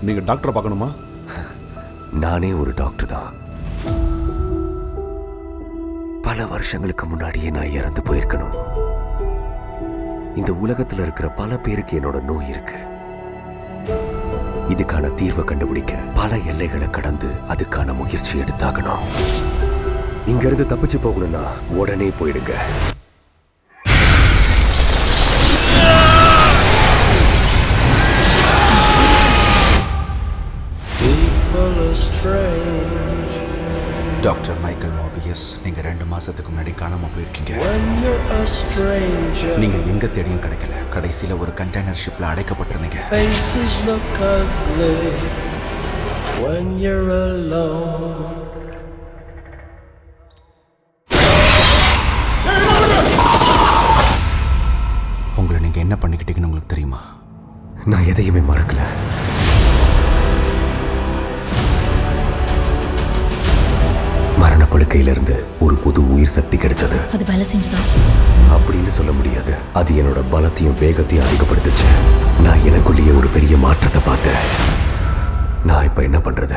நீங்க டாக்டரை பார்க்கணுமா நானே ஒரு டாக்டர் தான் பல வருஷங்களுக்கு முன்னாடியே நான் இறந்து போயிருக்கணும் இந்த உலகத்துல இருக்கிற பல பேருக்கு என்னோட நோய் இருக்கு இதுக்கான தீர்வை கண்டுபிடிக்க பல எல்லைகளை கடந்து அதுக்கான முயற்சி எடுத்தாகணும் இங்க இருந்து தப்பிச்சு போகணும்னா உடனே போயிடுங்க People are strange doctor Michael Morbius நீங்க ரெண்டு மாசத்துக்கு முன்னாடி காணாம போயிருக்கீங்க when you're a stranger. நீங்க எங்க தேடியும் கிடைக்கல கடைசியில ஒரு கண்டெய்னர் ஷிப்ல அடைக்கப்பட்டிருந்தீங்க Faces look ugly when you're alone. உங்களை நீங்க என்ன பண்ணிக்கிட்டீங்கன்னு உங்களுக்கு தெரியுமா நான் எதையுமே மறக்கல மரணப்படுக்கையிலிருந்து ஒரு புது உயிர் சக்தி கிடைச்சது அது வேலை செஞ்சுதான் அப்படின்னு சொல்ல முடியாது அது என்னோட பலத்தையும் வேகத்தையும் அதிகப்படுத்துச்சு நான் எனக்குள்ளேயே ஒரு பெரிய மாற்றத்தை பார்த்தேன் நான் இப்ப என்ன பண்றது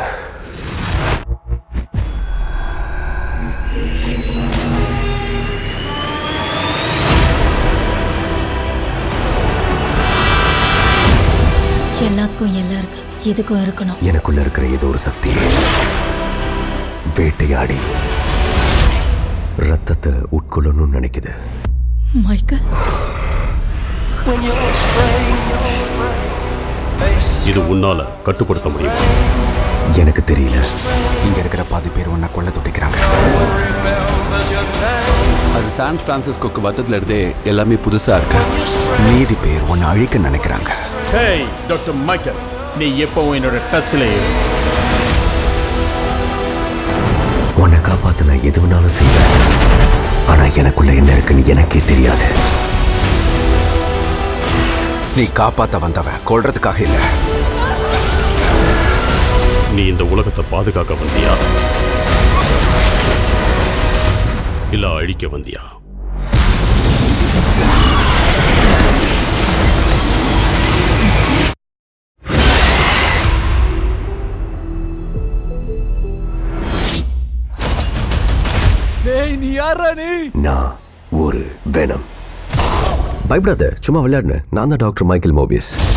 எல்லாத்துக்கும் எல்லாம் இருக்கு எதுக்கும் இருக்கணும் எனக்குள்ள இருக்கிற ஏதோ ஒரு சக்தி வேட்டையாடி ரத்தத்தை உட்கொள்ளணும்னு நினைக்குது Michael When you're strange. Faces இது உன்னால கட்டுப்படுத்த முடியும் எனக்கு தெரியல இங்க இருக்கிற பாதி பேர் உன்னை கொள்ள துடிக்கிறாங்க remembers your name. அது சான் பிரான்சிஸ்கோக்கு பக்கத்துல இருந்தே எல்லாமே புதுசா இருக்கு மீதி பேர் உன்னை அழிக்க நினைக்கிறாங்க ஹேய் டாக்டர் மைக்கேல் நீ எப்பவும் என்னோட டச்சில் இரு உன்னை காப்பாத்த நான் எது வேணாலும் செய்வேன் ஆனா எனக்குள்ள என்ன இருக்குன்னு எனக்கே தெரியாது நீ காப்பாத்த வந்தவன் கொல்றதுக்காக இல்ல நீ இந்த உலகத்தை பாதுகாக்க வந்தியா இல்ல அழிக்க வந்தியா நான் ஒரு வெனம் பயப்படாத சும்மா விளையாடுன நான் தான் டாக்டர் மைக்கேல் மோபியஸ்